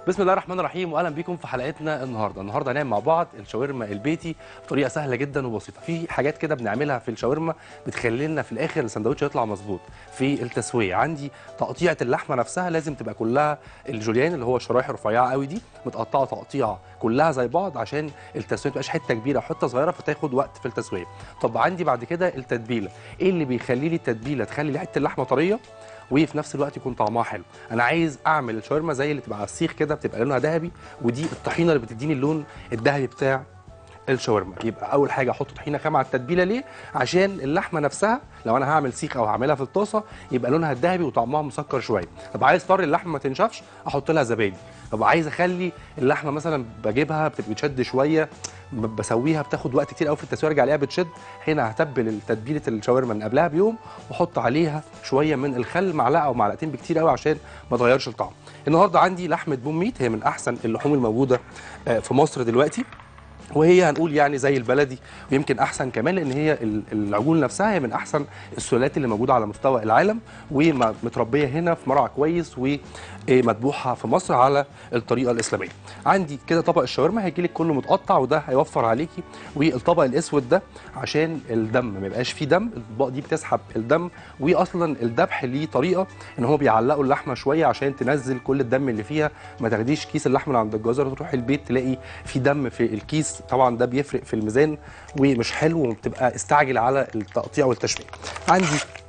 بسم الله الرحمن الرحيم واهلا بيكم في حلقتنا النهارده النهارده هنعمل مع بعض الشاورما البيتي بطريقه سهله جدا وبسيطه في حاجات كده بنعملها في الشاورما بتخلي لنا في الاخر السندوتش يطلع مظبوط في التسويه عندي تقطيعه اللحمه نفسها لازم تبقى كلها الجوليان اللي هو الشرايح الرفيعه قوي دي متقطعه تقطيعه كلها زي بعض عشان التسويه ما تبقاش حته كبيره حته صغيره فتاخد وقت في التسويه طب عندي بعد كده التتبيله ايه اللي بيخلي لي التتبيله تخلي حته اللحمه طريه وفي نفس الوقت يكون طعمها حلو انا عايز اعمل الشاورما زي اللي تبقى على السيخ كده بتبقى لونها ذهبي ودي الطحينه اللي بتديني اللون الذهبي بتاع الشاورما يبقى اول حاجه احط طحينه خام على التتبيله ليه عشان اللحمه نفسها لو انا هعمل سيخ او هعملها في الطاسه يبقى لونها الذهبي وطعمها مسكر شويه طب عايز طري اللحمه ما تنشفش احط لها زبادي طب عايز اخلي اللحمه مثلا بجيبها بتبقى بتشد شويه ب- بسويها بتاخد وقت كتير قوي في التسويه ارجع عليها بتشد هنا هتبل تتبيله الشاورما من قبلها بيوم واحط عليها شويه من الخل معلقه او معلقتين بكتير قوي عشان ما تغيرش الطعم النهارده عندي لحمه بوم ميت هي من احسن اللحوم الموجوده آه، في مصر دلوقتي وهي هنقول يعني زي البلدي ويمكن احسن كمان لان هي ال- العجول نفسها هي من احسن السلالات اللي موجوده على مستوى العالم ومتربيه هنا في مرعى كويس ومذبوحه في مصر على الطريقه الاسلاميه. عندي كده طبق الشاورما هيجي لك كله متقطع وده هيوفر عليكي والطبق الاسود ده عشان الدم ما يبقاش فيه دم الاطباق دي بتسحب الدم واصلا الذبح ليه طريقه ان هم بيعلقوا اللحمه شويه عشان تنزل كل الدم اللي فيها ما تاخديش كيس اللحمه اللي عند الجزار وتروحي البيت تلاقي في دم في الكيس طبعا ده بيفرق في الميزان ومش حلو وبتبقى استعجل على التقطيع والتشويه عندي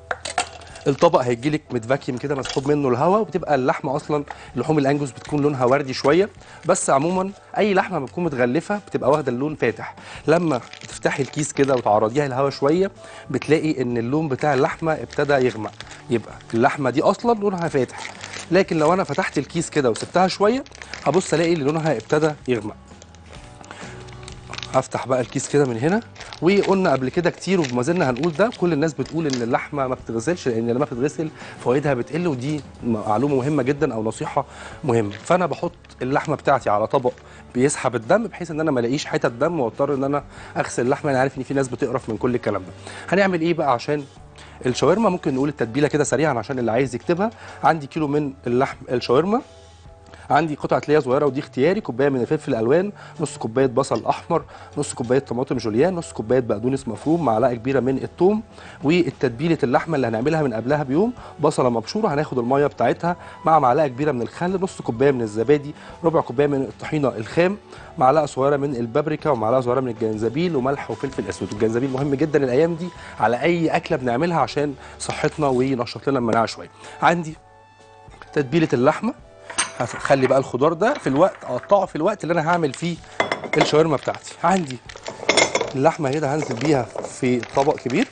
الطبق هيجي لك متفاكيوم كده مسحوب منه الهواء وبتبقى اللحمه اصلا لحوم الانجوس بتكون لونها وردي شويه بس عموما اي لحمه بتكون متغلفه بتبقى واخده اللون فاتح لما تفتحي الكيس كده وتعرضيها للهواء شويه بتلاقي ان اللون بتاع اللحمه ابتدى يغمق يبقى اللحمه دي اصلا لونها فاتح لكن لو انا فتحت الكيس كده وسبتها شويه هبص الاقي ان لونها ابتدى يغمق هفتح بقى الكيس كده من هنا وقلنا قبل كده كتير وما زلنا هنقول ده كل الناس بتقول ان اللحمه ما بتتغسلش لان لما بتتغسل فوائدها بتقل ودي معلومه مهمه جدا او نصيحه مهمه فانا بحط اللحمه بتاعتي على طبق بيسحب الدم بحيث ان انا ما الاقيش حتت دم واضطر ان انا اغسل اللحمه انا عارف ان في ناس بتقرف من كل الكلام ده هنعمل ايه بقى عشان الشاورما ممكن نقول التتبيله كده سريعا عشان اللي عايز يكتبها عندي كيلو من اللحم الشاورما عندي قطعه ليا صغيره ودي اختياري كوبايه من الفلفل الالوان نص كوبايه بصل احمر نص كوبايه طماطم جوليان نص كوبايه بقدونس مفروم معلقه كبيره من الثوم والتتبيله اللحمه اللي هنعملها من قبلها بيوم بصله مبشوره هناخد الميه بتاعتها مع معلقه كبيره من الخل نص كوبايه من الزبادي ربع كوبايه من الطحينه الخام معلقه صغيره من البابريكا ومعلقه صغيره من الجنزبيل وملح وفلفل اسود والجنزبيل مهم جدا الايام دي على اي اكله بنعملها عشان صحتنا وينشط لنا المناعه شويه عندي تتبيله اللحمه هخلي بقى الخضار ده في الوقت اقطعه في الوقت اللي انا هعمل فيه الشاورما بتاعتي عندي اللحمه كده هنزل بيها في طبق كبير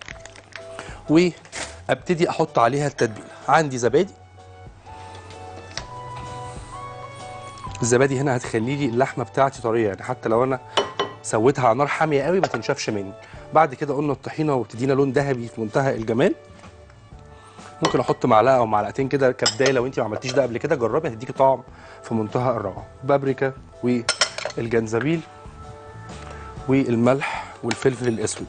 وابتدي احط عليها التتبيله عندي زبادي الزبادي هنا هتخلي لي اللحمه بتاعتي طريه يعني حتى لو انا سويتها على نار حاميه قوي ما تنشفش مني بعد كده قلنا الطحينه وبتدينا لون ذهبي في منتهى الجمال ممكن احط معلقه او معلقتين كده كبدايه لو انت ما عملتيش ده قبل كده جربي هتديكي طعم في منتهى الروعه بابريكا والجنزبيل والملح والفلفل الاسود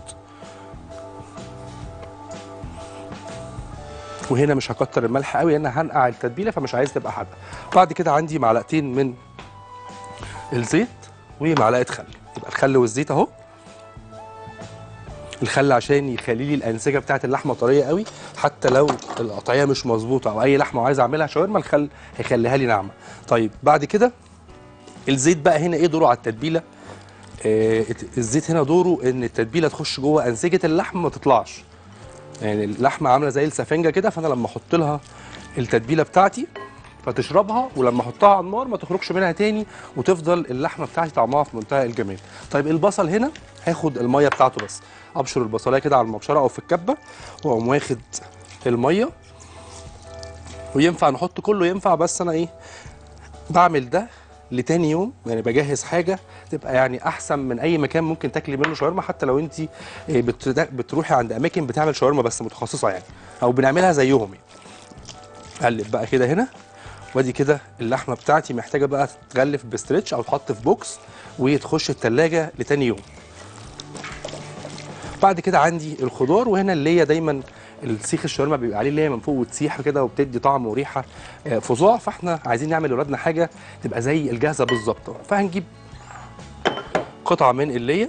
وهنا مش هكتر الملح قوي لان هنقع التتبيله فمش عايز تبقى حادقه بعد كده عندي معلقتين من الزيت ومعلقه خل يبقى الخل والزيت اهو الخل عشان يخلي لي الانسجه بتاعت اللحمه طريه قوي حتى لو القطعيه مش مظبوطه او اي لحمه وعايز اعملها شاورما الخل هيخليها لي ناعمه طيب بعد كده الزيت بقى هنا ايه دوره على التتبيله آه الزيت هنا دوره ان التتبيله تخش جوه انسجه اللحم ما تطلعش يعني اللحمه عامله زي السفنجه كده فانا لما احط لها التتبيله بتاعتي فتشربها ولما احطها على النار ما تخرجش منها تاني وتفضل اللحمه بتاعتي طعمها في منتهى الجمال طيب البصل هنا هاخد الميه بتاعته بس ابشر البصلايه كده على المبشره او في الكبه واقوم واخد الميه وينفع نحط كله ينفع بس انا ايه بعمل ده لتاني يوم يعني بجهز حاجه تبقى يعني احسن من اي مكان ممكن تاكلي منه شاورما حتى لو انت بتروحي عند اماكن بتعمل شاورما بس متخصصه يعني او بنعملها زيهم يعني اقلب بقى كده هنا وادي كده اللحمه بتاعتي محتاجه بقى تتغلف بستريتش او تحط في بوكس وتخش التلاجة لتاني يوم بعد كده عندي الخضار وهنا اللي هي دايما السيخ الشاورما بيبقى عليه اللي هي من فوق وتسيح كده وبتدي طعم وريحه آه، فظاع فاحنا عايزين نعمل لاولادنا حاجه تبقى زي الجاهزه بالظبط فهنجيب قطعه من الليه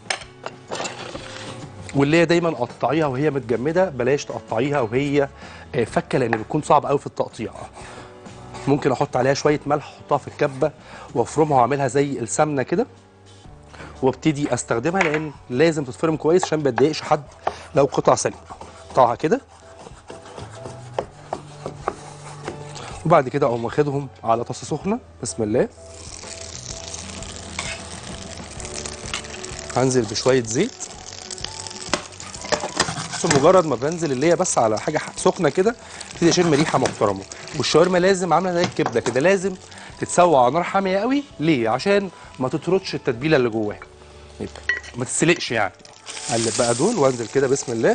واللي دايما قطعيها وهي متجمده بلاش تقطعيها وهي آه، فكه لان بتكون صعب قوي في التقطيع ممكن احط عليها شويه ملح احطها في الكبه وافرمها واعملها زي السمنه كده وابتدي استخدمها لان لازم تتفرم كويس عشان ما تضايقش حد لو قطع سليمه اقطعها كده وبعد كده اقوم واخدهم على طاسه سخنه بسم الله هنزل بشويه زيت بس مجرد ما بنزل اللي هي بس على حاجه سخنه كده ابتدي اشم ريحه محترمه والشاورما لازم عامله زي الكبده كده لازم تتسوى على نار حاميه قوي ليه عشان ما تطردش التتبيله اللي جواها يبقى ما تتسلقش يعني اقلب بقى دول وانزل كده بسم الله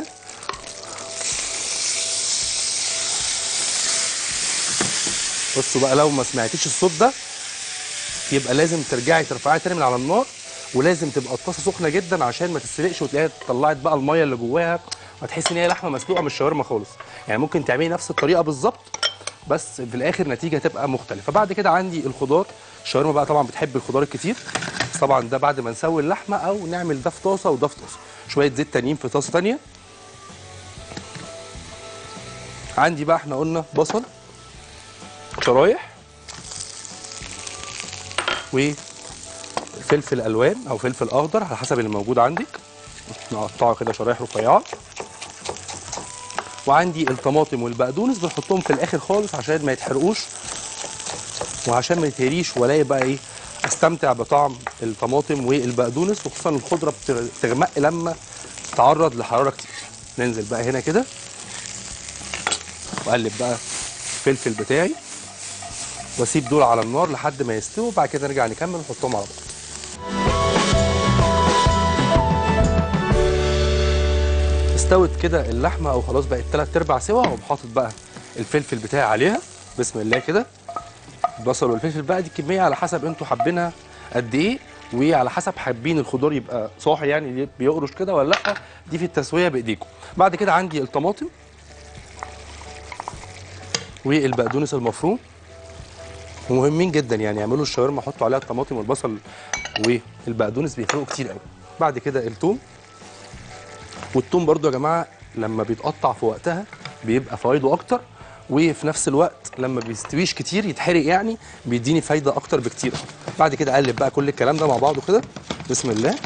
بصوا بقى لو ما سمعتيش الصوت ده يبقى لازم ترجعي ترفعيها تاني من على النار ولازم تبقى الطاسه سخنه جدا عشان ما تتسلقش وتلاقيها طلعت بقى الميه اللي جواها وتحس ان هي لحمه مسلوقه مش شاورما خالص يعني ممكن تعملي نفس الطريقه بالظبط بس في الاخر نتيجه تبقى مختلفه بعد كده عندي الخضار الشاورما بقى طبعا بتحب الخضار الكتير بس طبعا ده بعد ما نسوي اللحمه او نعمل ده في طاسه وده في طاسه شويه زيت تانيين في طاسه تانيه عندي بقى احنا قلنا بصل شرايح وفلفل الوان او فلفل اخضر على حسب اللي موجود عندك نقطعه كده شرايح رفيعه وعندي الطماطم والبقدونس بنحطهم في الاخر خالص عشان ما يتحرقوش وعشان ما يتهريش والاقي بقى ايه استمتع بطعم الطماطم والبقدونس وخصوصا الخضره بتغ- بتغمق لما تتعرض لحراره كتير ننزل بقى هنا كده واقلب بقى الفلفل بتاعي واسيب دول على النار لحد ما يستووا بعد كده نرجع نكمل ونحطهم على بعض استوت كده اللحمه او خلاص بقت تلات ارباع سوا اقوم حاطط بقى الفلفل بتاعي عليها بسم الله كده البصل والفلفل بقى دي كميه على حسب انتوا حابينها قد ايه وعلى حسب حابين الخضار يبقى صاحي يعني بيقرش كده ولا لا دي في التسويه بايديكم بعد كده عندي الطماطم والبقدونس المفروم ومهمين جدا يعني يعملوا الشاورما حطوا عليها الطماطم والبصل والبقدونس بيفرقوا كتير قوي بعد كده الثوم والثوم برضو يا جماعه لما بيتقطع في وقتها بيبقى فوائده اكتر وفي نفس الوقت لما بيستويش كتير يتحرق يعني بيديني فايده اكتر بكتير بعد كده اقلب بقى كل الكلام ده مع بعضه كده بسم الله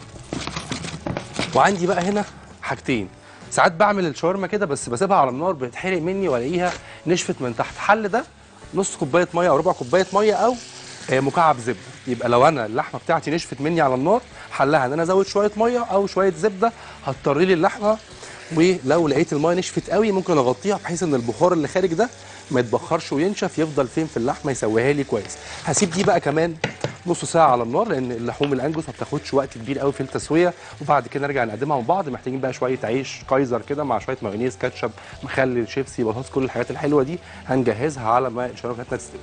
وعندي بقى هنا حاجتين ساعات بعمل الشاورما كده بس بسيبها على النار بتحرق مني والاقيها نشفت من تحت حل ده نص كوبايه ميه او ربع كوبايه ميه او آه، مكعب زبده يبقى لو انا اللحمه بتاعتي نشفت مني على النار حلها ان انا ازود شويه ميه او شويه زبده هتطري لي اللحمه ولو لقيت الميه نشفت قوي ممكن اغطيها بحيث ان البخار اللي خارج ده ما يتبخرش وينشف يفضل فين في اللحمه يسويها لي كويس هسيب دي بقى كمان نص ساعه على النار لان اللحوم الانجوس ما بتاخدش وقت كبير قوي في التسويه وبعد كده نرجع نقدمها مع بعض محتاجين بقى شويه عيش كايزر كده مع شويه مايونيز كاتشب مخلل شيبسي بطاطس كل الحاجات الحلوه دي هنجهزها على ما الشاورما بتاعتنا تستوي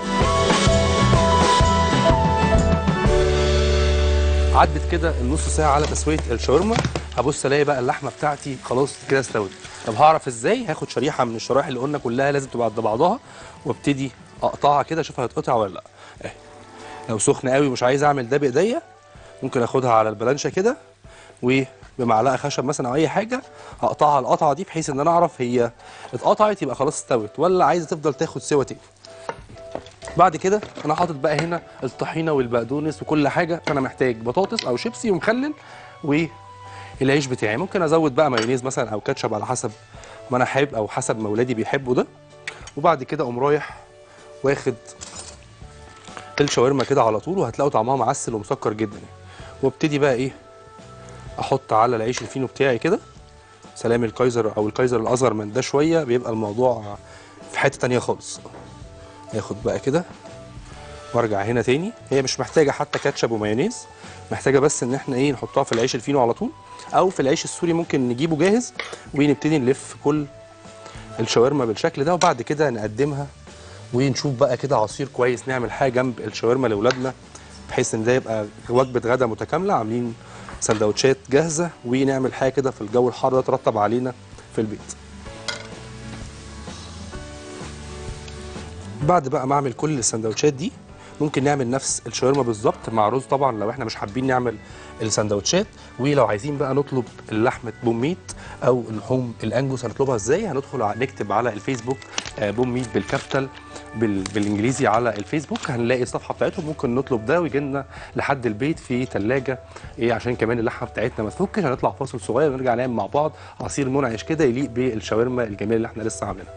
عدت كده النص ساعه على تسويه الشاورما هبص الاقي بقى اللحمه بتاعتي خلاص كده استوت طب هعرف ازاي هاخد شريحه من الشرايح اللي قلنا كلها لازم تبقى قد بعضها وابتدي اقطعها كده اشوف هتقطع ولا لا اهي لو سخنه قوي مش عايز اعمل ده بايديا ممكن اخدها على البلانشه كده وبمعلقه خشب مثلا او اي حاجه اقطعها القطعه دي بحيث ان انا اعرف هي اتقطعت يبقى خلاص استوت ولا عايزه تفضل تاخد سوا تاني بعد كده انا حاطط بقى هنا الطحينه والبقدونس وكل حاجه فانا محتاج بطاطس او شيبسي ومخلل والعيش بتاعي ممكن ازود بقى مايونيز مثلا او كاتشب على حسب ما انا حابب او حسب ما ولادي بيحبوا ده وبعد كده اقوم رايح واخد الشاورما كده على طول وهتلاقوا طعمها معسل ومسكر جدا وابتدي بقى ايه احط على العيش الفينو بتاعي كده سلام الكايزر او الكايزر الاصغر من ده شويه بيبقى الموضوع في حته تانية خالص اخد بقى كده وارجع هنا تاني هي مش محتاجه حتى كاتشب ومايونيز محتاجه بس ان احنا ايه نحطها في العيش الفينو على طول او في العيش السوري ممكن نجيبه جاهز ونبتدي نلف كل الشاورما بالشكل ده وبعد كده نقدمها ونشوف بقى كده عصير كويس نعمل حاجه جنب الشاورما لاولادنا بحيث ان ده يبقى وجبه غدا متكامله عاملين سندوتشات جاهزه ونعمل حاجه كده في الجو الحار ده ترتب علينا في البيت بعد بقى ما اعمل كل السندوتشات دي ممكن نعمل نفس الشاورما بالظبط مع رز طبعا لو احنا مش حابين نعمل السندوتشات ولو عايزين بقى نطلب اللحمه بوميت او اللحوم الانجوس هنطلبها ازاي هندخل ع- نكتب على الفيسبوك آه، بوميت بالكابيتال بال... بالانجليزي على الفيسبوك هنلاقي الصفحه بتاعتهم ممكن نطلب ده ويجي لنا لحد البيت في ثلاجه ايه عشان كمان اللحمه بتاعتنا ما تفكش هنطلع فاصل صغير ونرجع نعمل مع بعض عصير منعش كده يليق بالشاورما الجميله اللي احنا لسه عاملينها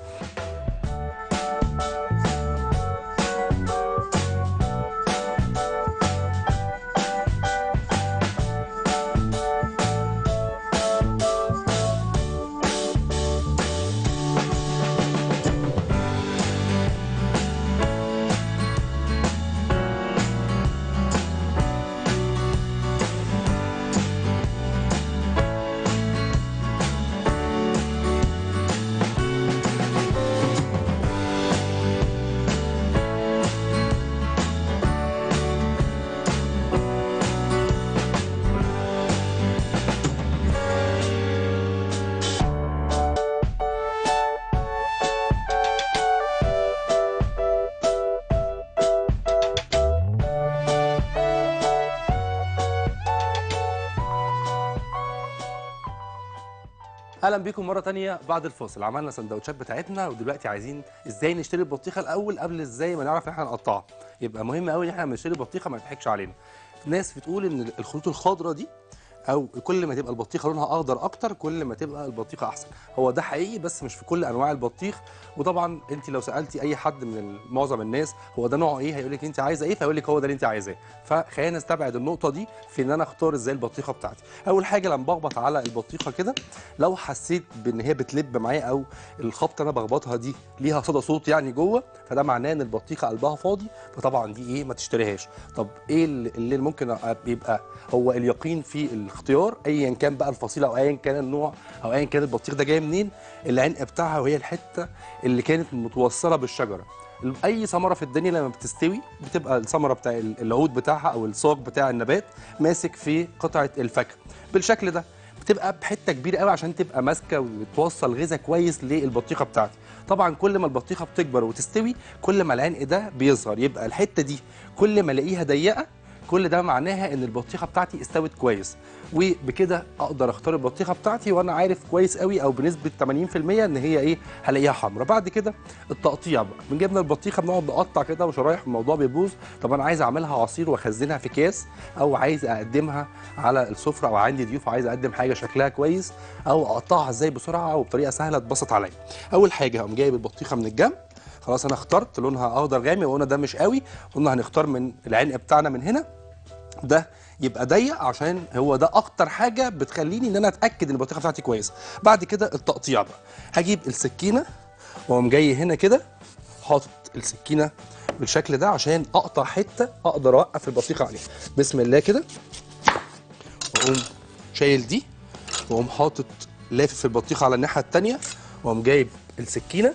اهلا بيكم مره تانية بعد الفاصل عملنا سندوتشات بتاعتنا ودلوقتي عايزين ازاي نشتري البطيخه الاول قبل ازاي ما نعرف ان احنا نقطعها يبقى مهم قوي ان احنا لما نشتري البطيخه ما نضحكش علينا ناس بتقول ان الخطوط الخضراء دي او كل ما تبقى البطيخه لونها اخضر اكتر كل ما تبقى البطيخه احسن هو ده حقيقي بس مش في كل انواع البطيخ وطبعا انت لو سالتي اي حد من معظم الناس هو ده نوعه ايه هيقول لك انت عايزه ايه فيقول لك هو ده اللي انت عايزاه فخلينا نستبعد النقطه دي في ان انا اختار ازاي البطيخه بتاعتي اول حاجه لما بخبط على البطيخه كده لو حسيت بان هي بتلب معايا او الخبطه انا بخبطها دي ليها صدى صوت يعني جوه فده معناه ان البطيخه قلبها فاضي فطبعا دي ايه ما تشتريهاش طب ايه اللي اللي ممكن أ- يبقى هو اليقين في الاختيار ايا كان بقى الفصيله او ايا كان النوع او ايا كان البطيخ ده جاي منين العنق بتاعها وهي الحته اللي كانت متوصله بالشجره اي ثمره في الدنيا لما بتستوي بتبقى الثمره بتاع ال- العود بتاعها او الساق بتاع النبات ماسك في قطعه الفاكهه بالشكل ده بتبقى بحته كبيره قوي عشان تبقى ماسكه وتوصل غذاء كويس للبطيخه بتاعتي طبعا كل ما البطيخه بتكبر وتستوي كل ما العنق ده بيصغر يبقى الحته دي كل ما الاقيها ضيقه كل ده معناها ان البطيخه بتاعتي استوت كويس وبكده اقدر اختار البطيخه بتاعتي وانا عارف كويس قوي او بنسبه 80% ان هي ايه هلاقيها حمراء بعد كده التقطيع بقى من جبنا البطيخه بنقعد نقطع كده وشرايح الموضوع بيبوظ طب انا عايز اعملها عصير واخزنها في اكياس او عايز اقدمها على السفره او عندي ضيوف وعايز اقدم حاجه شكلها كويس او اقطعها ازاي بسرعه وبطريقه سهله تبسط عليا اول حاجه هقوم جايب البطيخه من الجنب خلاص انا اخترت لونها اخضر غامق وقلنا ده مش قوي قلنا هنختار من العنق بتاعنا من هنا ده يبقى ضيق عشان هو ده اكتر حاجه بتخليني ان انا اتاكد ان البطيخه بتاعتي كويسه بعد كده التقطيع بقى هجيب السكينه واقوم جاي هنا كده حاطط السكينه بالشكل ده عشان اقطع حته اقدر اوقف البطيخه عليها بسم الله كده واقوم شايل دي واقوم حاطط لافف البطيخه على الناحيه التانيه واقوم جايب السكينه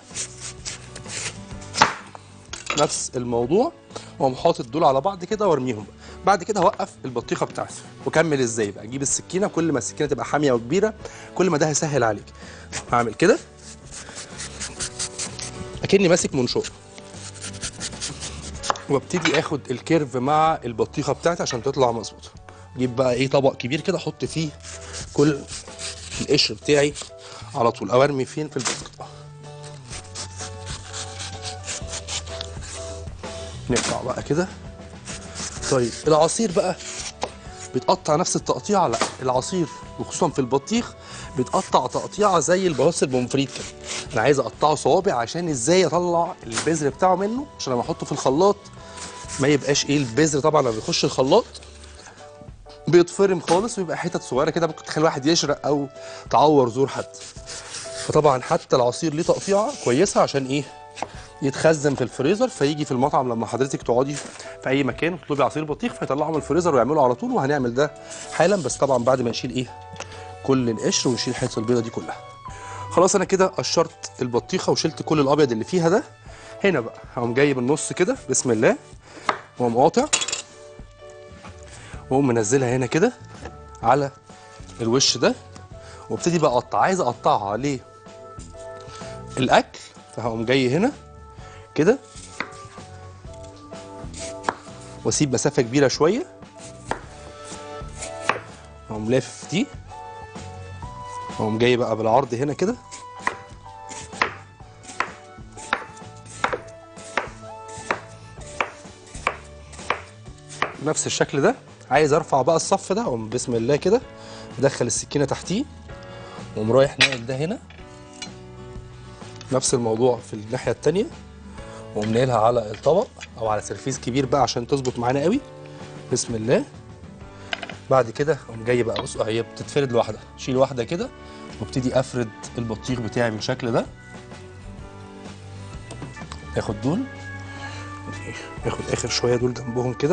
نفس الموضوع واقوم حاطط دول على بعض كده وارميهم بقى بعد كده هوقف البطيخه بتاعتي واكمل ازاي بقى اجيب السكينه كل ما السكينه تبقى حاميه وكبيره كل ما ده هيسهل عليك هعمل كده اكني ماسك منشار وابتدي اخد الكيرف مع البطيخه بتاعتي عشان تطلع مظبوطه اجيب بقى ايه طبق كبير كده احط فيه كل القشر بتاعي على طول او ارمي فين في الباسكت نقطع بقى كده طيب العصير بقى بيتقطع نفس التقطيعه لا العصير وخصوصا في البطيخ بيتقطع تقطيعه زي البواصل البومفريت كده انا عايز اقطعه صوابع عشان ازاي اطلع البذر بتاعه منه عشان لما احطه في الخلاط ما يبقاش ايه البذر طبعا لما بيخش الخلاط بيتفرم خالص ويبقى حتت صغيره كده ممكن تخلي واحد يشرق او تعور زور حد فطبعا حتى العصير ليه تقطيعه كويسه عشان ايه يتخزن في الفريزر فيجي في المطعم لما حضرتك تقعدي في اي مكان وتطلبي عصير بطيخ فيطلعه من الفريزر ويعمله على طول وهنعمل ده حالا بس طبعا بعد ما نشيل ايه كل القشر ونشيل حته البيضه دي كلها خلاص انا كده قشرت البطيخه وشلت كل الابيض اللي فيها ده هنا بقى هقوم جايب النص كده بسم الله واقوم قاطع واقوم منزلها هنا كده على الوش ده وابتدي بقى اقطع عايز اقطعها ليه الاكل فهقوم جاي هنا كده واسيب مسافه كبيره شويه اقوم لافف دي اقوم جاي بقى بالعرض هنا كده نفس الشكل ده عايز ارفع بقى الصف ده اقوم بسم الله كده ادخل السكينه تحتيه واقوم رايح ناقل ده هنا نفس الموضوع في الناحيه التانيه واقوم ناقلها على الطبق او على سرفيس كبير بقى عشان تظبط معانا قوي بسم الله بعد كده اقوم جاي بقى بص هي بتتفرد لوحدها شيل واحده كده وابتدي افرد البطيخ بتاعي بالشكل ده اخد دول اخد اخر شويه دول جنبهم كده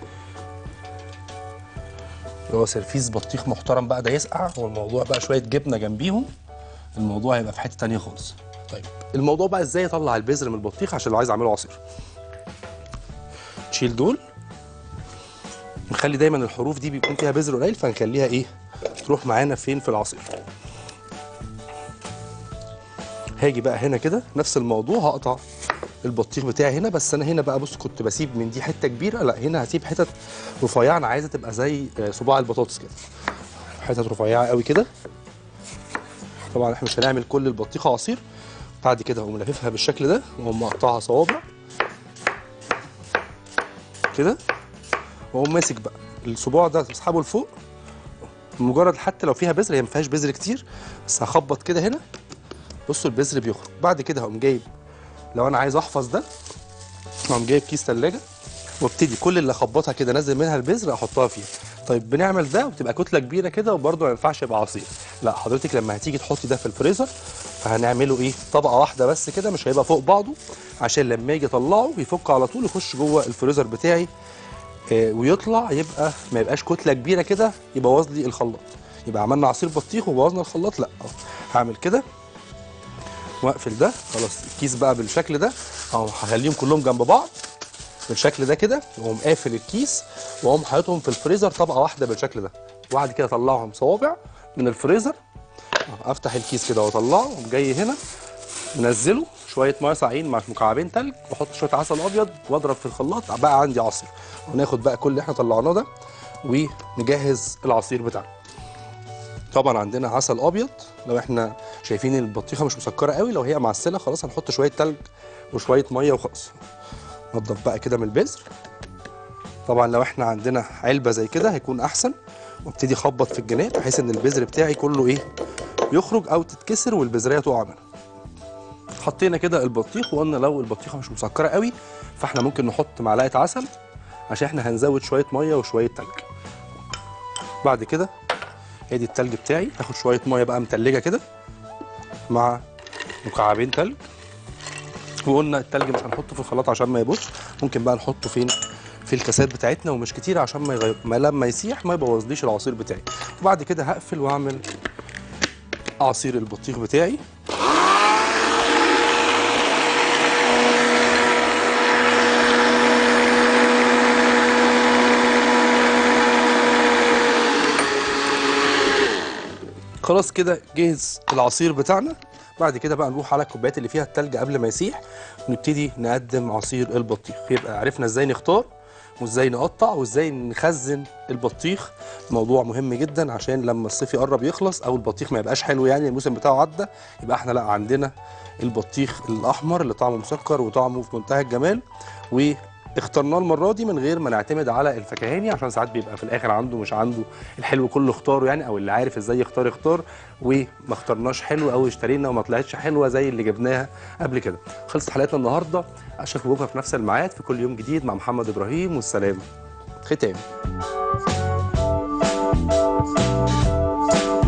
اللي هو سرفيس بطيخ محترم بقى ده يسقع والموضوع بقى شويه جبنه جنبيهم الموضوع هيبقى في حته تانية خالص طيب الموضوع بقى ازاي اطلع البذر من البطيخ عشان لو عايز اعمله عصير نشيل دول نخلي دايما الحروف دي بيكون فيها بذر قليل فنخليها ايه تروح معانا فين في العصير هاجي بقى هنا كده نفس الموضوع هقطع البطيخ بتاعي هنا بس انا هنا بقى بص كنت بسيب من دي حته كبيره لا هنا هسيب حتت رفيعه انا عايزه تبقى زي آه، صباع البطاطس كده حتت رفيعه قوي كده طبعا احنا مش هنعمل كل البطيخه عصير بعد كده اقوم لاففها بالشكل ده واقوم مقطعها صوابع كده واقوم ماسك بقى الصباع ده اسحبه لفوق مجرد حتى لو فيها بذر هي ما فيهاش بذر كتير بس هخبط كده هنا بصوا البذر بيخرج بعد كده هقوم جايب لو انا عايز احفظ ده هقوم جايب كيس ثلاجه وابتدي كل اللي اخبطها كده نازل منها البذر احطها فيها طيب بنعمل ده وبتبقى كتله كبيره كده وبرده ما ينفعش يبقى عصير لا حضرتك لما هتيجي تحطي ده في الفريزر فهنعمله ايه طبقه واحده بس كده مش هيبقى فوق بعضه عشان لما اجي اطلعه يفك على طول يخش جوه الفريزر بتاعي آه، ويطلع يبقى ما يبقاش كتله كبيره كده يبوظ لي الخلاط يبقى عملنا عصير بطيخ وبوظنا الخلاط لا أهو. هعمل كده واقفل ده خلاص الكيس بقى بالشكل ده اهو هخليهم كلهم جنب بعض بالشكل ده كده واقوم قافل الكيس واقوم حاططهم في الفريزر طبقه واحده بالشكل ده وبعد كده اطلعهم صوابع من الفريزر أهو، افتح الكيس كده واطلعه واقوم جاي هنا منزله شويه ميه ساقعين مع مكعبين تلج واحط شويه عسل ابيض واضرب في الخلاط بقى عندي عصير وناخد بقى كل اللي احنا طلعناه ده ونجهز العصير بتاعنا طبعا عندنا عسل ابيض لو احنا شايفين البطيخه مش مسكره قوي لو هي معسله خلاص هنحط شويه تلج وشويه ميه وخلاص نضف بقى كده من البذر طبعا لو احنا عندنا علبه زي كده هيكون احسن وابتدي اخبط في الجناب بحيث ان البذر بتاعي كله ايه يخرج او تتكسر والبذريه تقع منها حطينا كده البطيخ وقلنا لو البطيخه مش مسكره قوي فاحنا ممكن نحط معلقه عسل عشان احنا هنزود شويه ميه وشويه تلج بعد كده ادي التلج بتاعي هاخد شويه ميه بقى متلجه كده مع مكعبين تلج وقلنا التلج مش هنحطه في الخلاط عشان ما يبوظ ممكن بقى نحطه فين في الكاسات بتاعتنا ومش كتير عشان ما, يغير... ما لما يسيح ما يبوظليش العصير بتاعي وبعد كده هقفل واعمل عصير البطيخ بتاعي خلاص كده جهز العصير بتاعنا بعد كده بقى نروح على الكوبايات اللي فيها التلج قبل ما يسيح ونبتدي نقدم عصير البطيخ يبقى عرفنا ازاي نختار وازاي نقطع وازاي نخزن البطيخ موضوع مهم جدا عشان لما الصيف يقرب يخلص او البطيخ ما يبقاش حلو يعني الموسم بتاعه عدى يبقى احنا لا عندنا البطيخ الاحمر اللي طعمه مسكر وطعمه في منتهى الجمال واخترناه المره دي من غير ما نعتمد على الفكهاني عشان ساعات بيبقى في الاخر عنده مش عنده الحلو كله اختاره يعني او اللي عارف ازاي يختار يختار وما اخترناش حلو او اشترينا وما طلعتش حلوه زي اللي جبناها قبل كده خلصت حلقتنا النهارده اشوفكم بكره في نفس الميعاد في كل يوم جديد مع محمد ابراهيم والسلام ختام